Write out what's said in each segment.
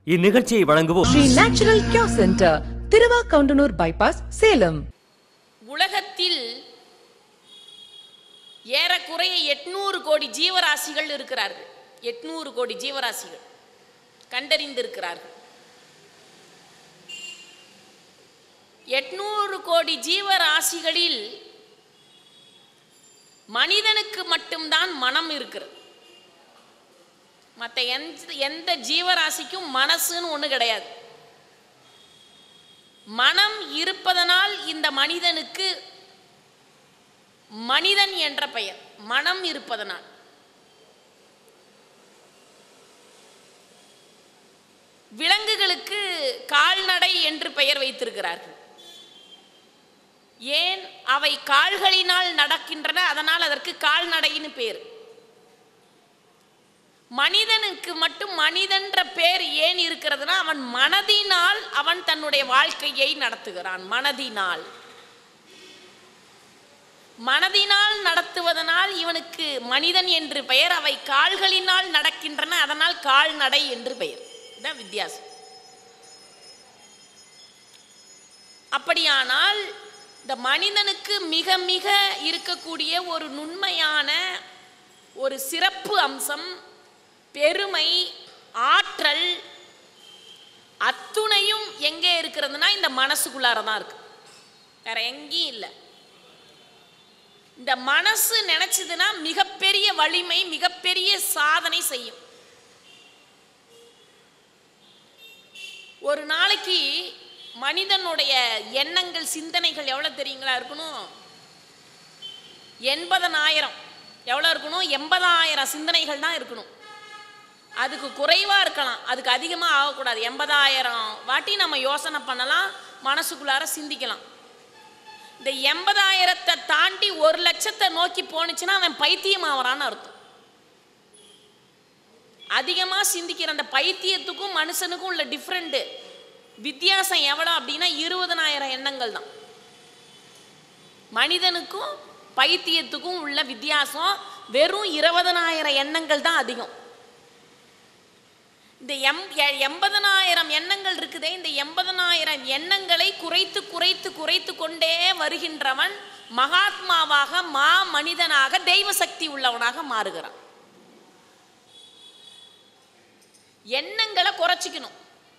இந்நிகழ்ச்சியை வழங்குவோர் Sri natural cure centre Thiruvakkavundanur bypass Salem உலகத்தில் ஏறக்குறைய எட்நூறு கோடி ஜீவராசிகள் இருக்கிறார்கள் எட்நூறு கோடி ஜீவராசிகள் கண்டறிந்திருக்கிறார்கள் எட்நூறு கோடி ஜீவராசிகளில் மனிதனுக்கு மட்டும்தான் மனம் இருக்கிறது மற்ற எந்த எந்த ஜீவராசிக்கும் மனசுன்னு ஒன்று கிடையாது மனம் இருப்பதனால் இந்த மனிதனுக்கு மனிதன் என்ற பெயர் மனம் இருப்பதனால் விலங்குகளுக்கு கால்நடை என்று பெயர் வைத்திருக்கிறார்கள் ஏன் அவை கால்களினால் நடக்கின்றன அதனால் அதற்கு கால்நடைன்னு பேர் மனிதனுக்கு மட்டும் மனிதன்ற பேர் ஏன் இருக்கிறதுனா அவன் மனதினால் அவன் தன்னுடைய வாழ்க்கையை நடத்துகிறான் மனதினால் மனதினால் நடத்துவதனால் இவனுக்கு மனிதன் என்று பெயர் அவை கால்களினால் நடக்கின்றன அதனால் கால்நடை என்று பெயர் இதான் வித்தியாசம் அப்படியானால் இந்த மனிதனுக்கு மிக மிக இருக்கக்கூடிய ஒரு நுண்மையான ஒரு சிறப்பு அம்சம் பெருமை ஆற்றல் அத்துணையும் எங்கே இருக்கிறதுனா இந்த மனசுக்குள்ளார தான் இருக்கு வேற எங்கேயும் இல்லை இந்த மனசு நினைச்சதுன்னா மிகப்பெரிய வலிமை மிகப்பெரிய சாதனை செய்யும் ஒரு நாளைக்கு மனிதனுடைய எண்ணங்கள் சிந்தனைகள் எவ்வளோ தெரியுங்களா இருக்கணும் எண்பதனாயிரம் எவ்வளோ இருக்கணும் எண்பதாயிரம் சிந்தனைகள் தான் இருக்கணும் அதுக்கு குறைவாக இருக்கலாம் அதுக்கு அதிகமாக ஆகக்கூடாது எண்பதாயிரம் வாட்டி நம்ம யோசனை பண்ணலாம் மனசுக்குள்ளார சிந்திக்கலாம் இந்த எண்பதாயிரத்தை தாண்டி ஒரு லட்சத்தை நோக்கி போணுச்சுன்னா அவன் பைத்தியம் ஆகிறான்னு அர்த்தம் அதிகமாக சிந்திக்கிற அந்த பைத்தியத்துக்கும் மனுஷனுக்கும் உள்ள டிஃப்ரெண்ட்டு வித்தியாசம் எவ்வளோ அப்படின்னா இருபதனாயிரம் எண்ணங்கள் தான் மனிதனுக்கும் பைத்தியத்துக்கும் உள்ள வித்தியாசம் வெறும் இருபதனாயிரம் எண்ணங்கள் தான் அதிகம் இந்த எம் எ- எண்பதனாயிரம் எண்ணங்கள் இருக்குதே இந்த எண்பதனாயிரம் எண்ணங்களை குறைத்து குறைத்து குறைத்து கொண்டே வருகின்றவன் மகாத்மாவாக மா மனிதனாக தெய்வ சக்தி உள்ளவனாக மாறுகிறான் எண்ணங்களை குறைச்சிக்கணும்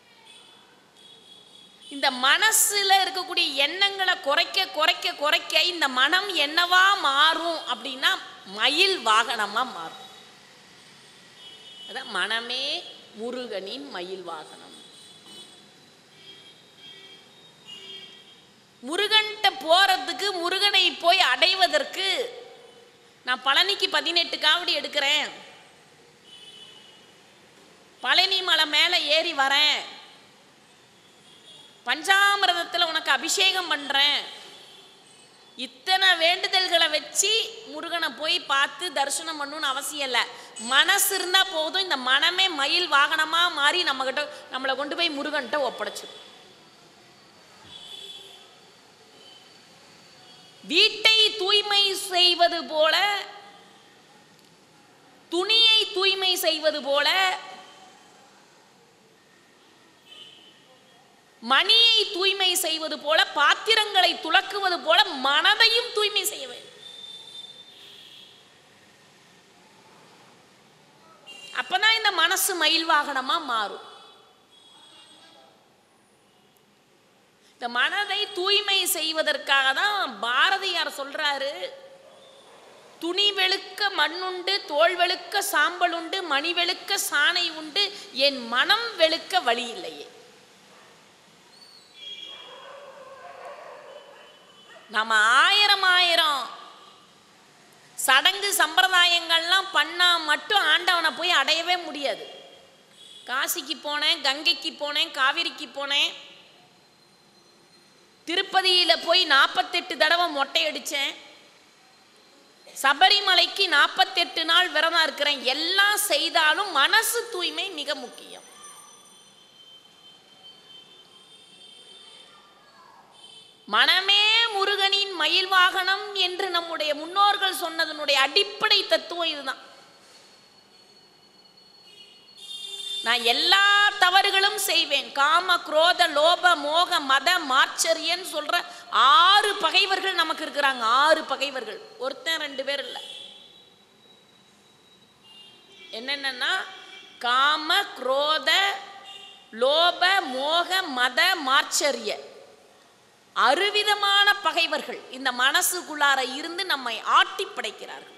இந்த மனசுல இருக்கக்கூடிய எண்ணங்களை குறைக்க குறைக்க குறைக்க இந்த மனம் என்னவா மாறும் அப்படின்னா மயில் வாகனமா மாறும் அதான் மனமே முருகனின் மயில் வாகனம் முருகன்கிட்ட போறதுக்கு முருகனை போய் அடைவதற்கு நான் பழனிக்கு பதினெட்டு காவடி எடுக்கிறேன் பழனி மலை மேலே ஏறி வரேன் பஞ்சாமிரதத்தில் உனக்கு அபிஷேகம் பண்ணுறேன் இத்தனை வேண்டுதல்களை வச்சு முருகனை போய் பார்த்து தரிசனம் பண்ணணும்னு அவசியம் இல்லை மனசு இருந்தால் போதும் இந்த மனமே மயில் வாகனமாக மாறி நம்மக்கிட்ட நம்மளை கொண்டு போய் முருகன்கிட்ட ஒப்படைச்சிடும் வீட்டை தூய்மை செய்வது போல துணியை தூய்மை செய்வது போல மணியை தூய்மை செய்வது போல பாத்திரங்களை துலக்குவது போல மனதையும் தூய்மை செய்ய வேண்டும் அப்பதான் இந்த மனசு மயில் வாகனமா மாறும் இந்த மனதை தூய்மை செய்வதற்காக தான் பாரதியார் சொல்றாரு துணி வெளுக்க மண்ணுண்டு தோல் வெளுக்க சாம்பல் உண்டு மணி வெளுக்க சாணை உண்டு என் மனம் வெளுக்க வழி இல்லையே நம்ம ஆயிரம் ஆயிரம் சடங்கு சம்பிரதாயங்கள்லாம் பண்ணா மட்டும் ஆண்டவனை போய் அடையவே முடியாது காசிக்கு போனேன் கங்கைக்கு போனேன் காவிரிக்கு போனேன் திருப்பதியில் போய் நாற்பத்தெட்டு தடவை மொட்டை அடித்தேன் சபரிமலைக்கு நாற்பத்தெட்டு நாள் விரதம் இருக்கிறேன் எல்லாம் செய்தாலும் மனசு தூய்மை மிக முக்கியம் மனமே முருகனின் மயில் வாகனம் என்று நம்முடைய முன்னோர்கள் சொன்னதனுடைய அடிப்படை தத்துவம் இதுதான் நான் எல்லா தவறுகளும் செய்வேன் காம குரோத லோப மோக மத மாச்சரியன்னு சொல்ற ஆறு பகைவர்கள் நமக்கு இருக்கிறாங்க ஆறு பகைவர்கள் ஒருத்தன் ரெண்டு பேர் இல்லை என்னென்னா காம குரோத லோப மோக மத மாச்சரிய அறுவிதமான பகைவர்கள் இந்த மனசுக்குள்ளார இருந்து நம்மை ஆட்டி படைக்கிறார்கள்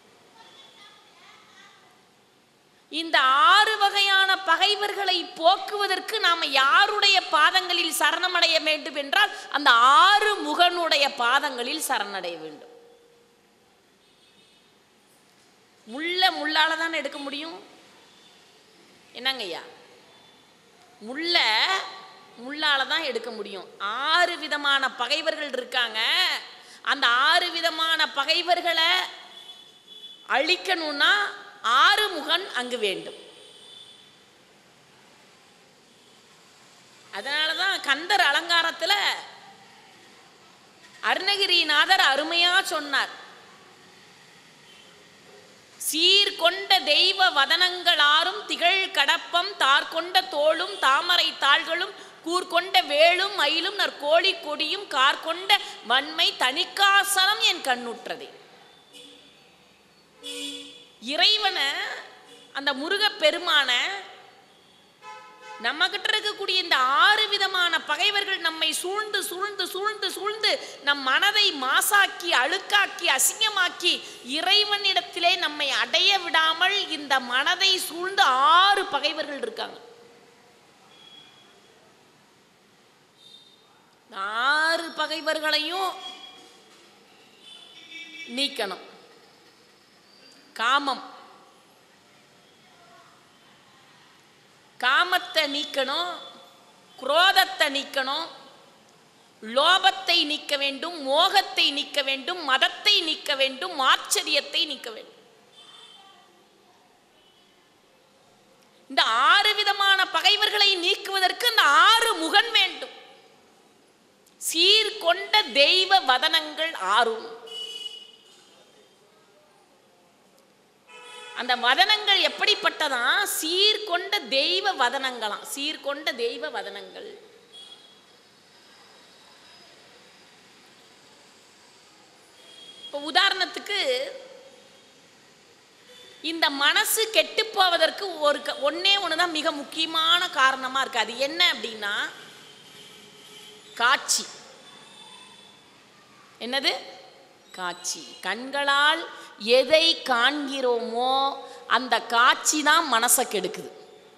இந்த ஆறு வகையான பகைவர்களை போக்குவதற்கு நாம் யாருடைய பாதங்களில் சரணமடைய வேண்டும் என்றால் அந்த ஆறு முகனுடைய பாதங்களில் சரணடைய வேண்டும் முள்ள முள்ளால தானே எடுக்க முடியும் என்னங்கய்யா முள்ள முள்ளால தான் எடுக்க முடியும் ஆறு விதமான பகைவர்கள் இருக்காங்க அந்த ஆறு விதமான பகைவர்களை அழிக்கணும்னா ஆறு முகன் அங்கு வேண்டும் அதனால தான் கந்தர் அலங்காரத்தில் அருணகிரிநாதர் அருமையா சொன்னார் சீர்கொண்ட தெய்வ வதனங்களாரும் திகழ் கடப்பம் தார்கொண்ட தோளும் தாமரை தாள்களும் கூர்கொண்ட வேளும் மயிலும் நற்கோழி கொடியும் கார்கொண்ட வன்மை தனிக்காசனம் என் கண்ணுற்றதே இறைவனை அந்த முருகப் பெருமானை நம்ம கிட்ட இருக்கக்கூடிய இந்த ஆறு விதமான பகைவர்கள் நம்மை சூழ்ந்து சூழ்ந்து சூழ்ந்து சூழ்ந்து நம் மனதை மாசாக்கி அழுக்காக்கி அசிங்கமாக்கி இறைவனிடத்திலே நம்மை அடைய விடாமல் இந்த மனதை சூழ்ந்து ஆறு பகைவர்கள் இருக்காங்க இந்த ஆறு பகைவர்களையும் நீக்கணும் காமம் காமத்தை நீக்கணும் குரோதத்தை நீக்கணும் லோபத்தை நீக்க வேண்டும் மோகத்தை நீக்க வேண்டும் மதத்தை நீக்க வேண்டும் ஆச்சரியத்தை நீக்க வேண்டும் இந்த ஆறு விதமான பகைவர்களை நீக்குவதற்கு இந்த ஆறு முகன் வேண்டும் சீர்கொண்ட தெய்வ வதனங்கள் ஆறும் அந்த வதனங்கள் எப்படிப்பட்டதா சீர்கொண்ட தெய்வ வதனங்களாம் சீர்கொண்ட தெய்வ வதனங்கள் இப்போ உதாரணத்துக்கு இந்த மனசு கெட்டு போவதற்கு ஒரு க- ஒண்ணே ஒன்று தான் மிக முக்கியமான காரணமாக இருக்கு அது என்ன அப்படின்னா காட்சி என்னது காட்சி கண்களால் எதை காண்கிறோமோ அந்த காட்சி தான் மனசை கெடுக்குது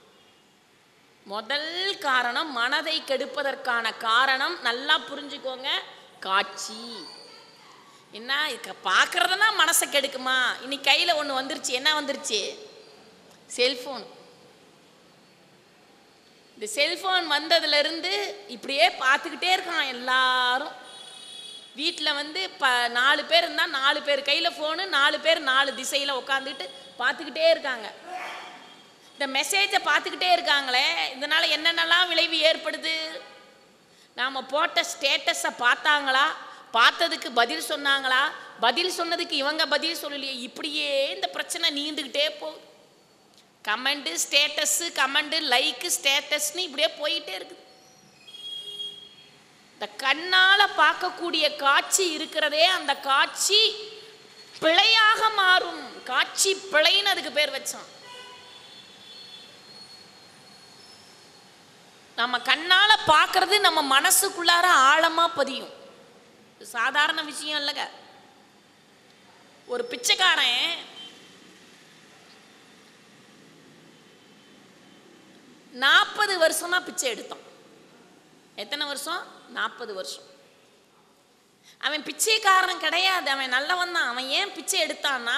முதல் காரணம் மனதை கெடுப்பதற்கான காரணம் நல்லா புரிஞ்சுக்கோங்க காட்சி என்ன பார்க்கறதுனா மனசை கெடுக்குமா இன்னைக்கு கையில் ஒன்று வந்துருச்சு என்ன வந்துருச்சு செல்ஃபோன் இந்த செல்ஃபோன் வந்ததுலேருந்து இப்படியே பார்த்துக்கிட்டே இருக்கான் எல்லாரும் வீட்டில் வந்து ப நாலு பேர் இருந்தால் நாலு பேர் கையில் ஃபோனு நாலு பேர் நாலு திசையில் உட்காந்துட்டு பார்த்துக்கிட்டே இருக்காங்க இந்த மெசேஜை பார்த்துக்கிட்டே இருக்காங்களே இதனால் என்னென்னலாம் விளைவு ஏற்படுது நாம் போட்ட ஸ்டேட்டஸை பார்த்தாங்களா பார்த்ததுக்கு பதில் சொன்னாங்களா பதில் சொன்னதுக்கு இவங்க பதில் சொல்லலையே இப்படியே இந்த பிரச்சனை நீண்டுக்கிட்டே போகுது கமெண்ட்டு ஸ்டேட்டஸ்ஸு கமெண்ட்டு லைக்கு ஸ்டேட்டஸ்னு இப்படியே போயிட்டே இருக்குது இந்த கண்ணால் பார்க்கக்கூடிய காட்சி இருக்கிறதே அந்த காட்சி பிழையாக மாறும் காட்சி பிழைன்னு அதுக்கு பேர் வச்சான் நம்ம கண்ணால் பார்க்கறது நம்ம மனசுக்குள்ளார ஆழமாக பதியும் இது சாதாரண விஷயம் இல்லைங்க ஒரு பிச்சைக்காரன் நாற்பது வருஷமா பிச்சை எடுத்தான் எத்தனை வருஷம் நாற்பது வருஷம் அவன் பிச்சைக்காரன் கிடையாது அவன் நல்லவன் தான் அவன் ஏன் பிச்சை எடுத்தான்னா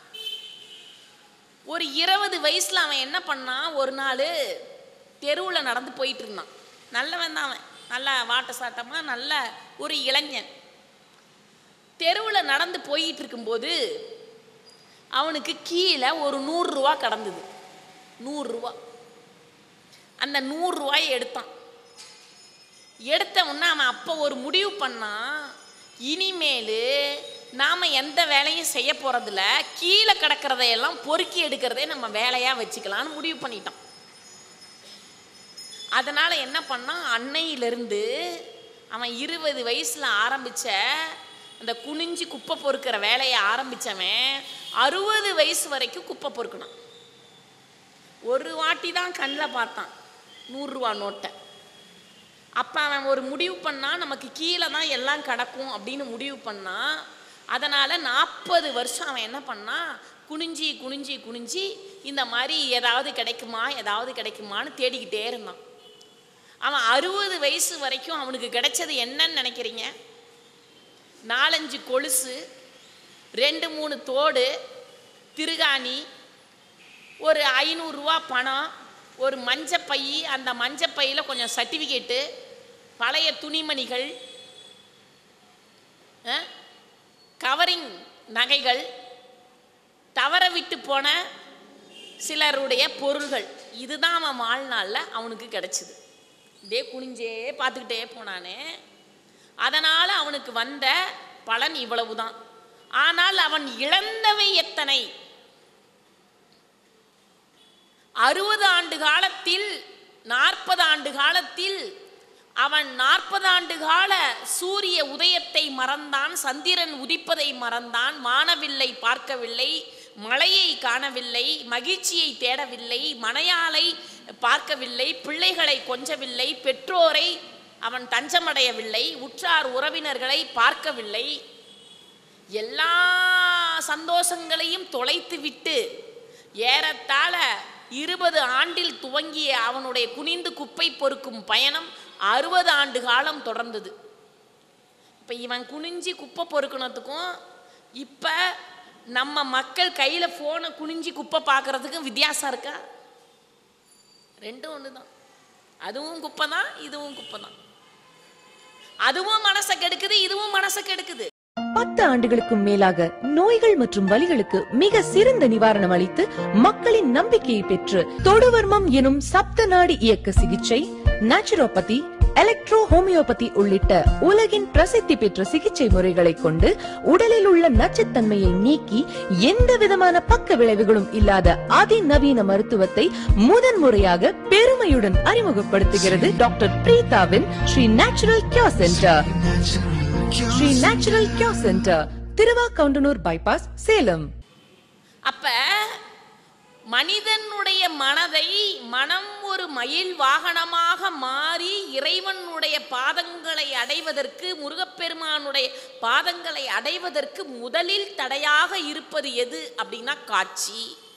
ஒரு இருபது வயசுல அவன் என்ன பண்ணான் ஒரு நாள் தெருவில் நடந்து போயிட்டு இருந்தான் நல்லவன் தான் அவன் நல்ல வாட்ட சாட்டமாக நல்ல ஒரு இளைஞன் தெருவில் நடந்து போயிட்டு இருக்கும்போது அவனுக்கு கீழே ஒரு நூறுரூவா கடந்தது நூறுரூவா அந்த நூறுரூவாயை எடுத்தான் எடுத்த உடனே அவன் அப்போ ஒரு முடிவு பண்ணான் இனிமேல் நாம் எந்த வேலையும் செய்ய போகிறதில்ல கீழே கிடக்கிறதையெல்லாம் பொறுக்கி எடுக்கிறதே நம்ம வேலையாக வச்சுக்கலான்னு முடிவு பண்ணிட்டான் அதனால் என்ன பண்ணான் அன்னையிலிருந்து அவன் இருபது வயசில் ஆரம்பித்த அந்த குனிஞ்சு குப்பை பொறுக்கிற வேலையை ஆரம்பித்தவன் அறுபது வயசு வரைக்கும் குப்பை பொறுக்கணும் ஒரு வாட்டி தான் கண்ணில் பார்த்தான் நூறுரூவா நோட்டை அப்போ அவன் ஒரு முடிவு பண்ணால் நமக்கு கீழே தான் எல்லாம் கிடக்கும் அப்படின்னு முடிவு பண்ணான் அதனால் நாற்பது வருஷம் அவன் என்ன பண்ணான் குனிஞ்சி குனிஞ்சி குனிஞ்சி இந்த மாதிரி ஏதாவது கிடைக்குமா ஏதாவது கிடைக்குமான்னு தேடிக்கிட்டே இருந்தான் அவன் அறுபது வயசு வரைக்கும் அவனுக்கு கிடைச்சது என்னன்னு நினைக்கிறீங்க நாலஞ்சு கொலுசு ரெண்டு மூணு தோடு திருகாணி ஒரு ஐநூறுரூவா பணம் ஒரு மஞ்சப்பை அந்த மஞ்சப்பையில் கொஞ்சம் சர்டிஃபிகேட்டு பழைய துணிமணிகள் கவரிங் நகைகள் தவற விட்டு போன சிலருடைய பொருள்கள் இதுதான் அவன் வாழ்நாளில் அவனுக்கு கிடைச்சிது இப்படியே குனிஞ்சே பார்த்துக்கிட்டே போனானே அதனால் அவனுக்கு வந்த பலன் இவ்வளவுதான் ஆனால் அவன் இழந்தவை எத்தனை அறுபது ஆண்டு காலத்தில் நாற்பது ஆண்டு காலத்தில் அவன் நாற்பது ஆண்டு கால சூரிய உதயத்தை மறந்தான் சந்திரன் உதிப்பதை மறந்தான் வானவில்லை பார்க்கவில்லை மழையை காணவில்லை மகிழ்ச்சியை தேடவில்லை மனையாளை பார்க்கவில்லை பிள்ளைகளை கொஞ்சவில்லை பெற்றோரை அவன் தஞ்சமடையவில்லை உற்றார் உறவினர்களை பார்க்கவில்லை எல்லா சந்தோஷங்களையும் தொலைத்து விட்டு ஏறத்தாழ இருபது ஆண்டில் துவங்கிய அவனுடைய குனிந்து குப்பை பொறுக்கும் பயணம் அறுபது ஆண்டு காலம் தொடர்ந்தது இப்போ இவன் குனிஞ்சி குப்பை பொறுக்கணத்துக்கும் இப்போ நம்ம மக்கள் கையில் ஃபோனை குனிஞ்சி குப்பை பார்க்கறதுக்கும் வித்தியாசம் இருக்கா ரெண்டும் ஒன்று தான் அதுவும் குப்பை தான் இதுவும் குப்பை தான் அதுவும் மனசை கெடுக்குது இதுவும் மனசை கெடுக்குது பத்து ஆண்டுகளுக்கும் மேலாக நோய்கள் மற்றும் வலிகளுக்கு மிக சிறந்த நிவாரணம் அளித்து மக்களின் நம்பிக்கையை பெற்று தொடுவர்மம் எனும் சப்த நாடி இயக்க சிகிச்சை நேச்சுரோபதி எலக்ட்ரோ ஹோமியோபதி உள்ளிட்ட உலகின் பிரசித்தி பெற்ற சிகிச்சை முறைகளை கொண்டு உடலில் உள்ள நச்சுத்தன்மையை நீக்கி எந்த விதமான பக்க விளைவுகளும் இல்லாத அதிநவீன மருத்துவத்தை முதன்முறையாக பெருமையுடன் அறிமுகப்படுத்துகிறது டாக்டர் பிரீதாவின் Sri natural cure centre Sri natural cure centre Thiruvakkavundanur bypass Salem அப்ப மனிதனுடைய மனதை மனம் ஒரு மயில் வாகனமாக மாறி இறைவனுடைய பாதங்களை அடைவதற்கு முருகப்பெருமானுடைய பாதங்களை அடைவதற்கு முதலில் தடையாக இருப்பது எது அப்படின்னா காட்சி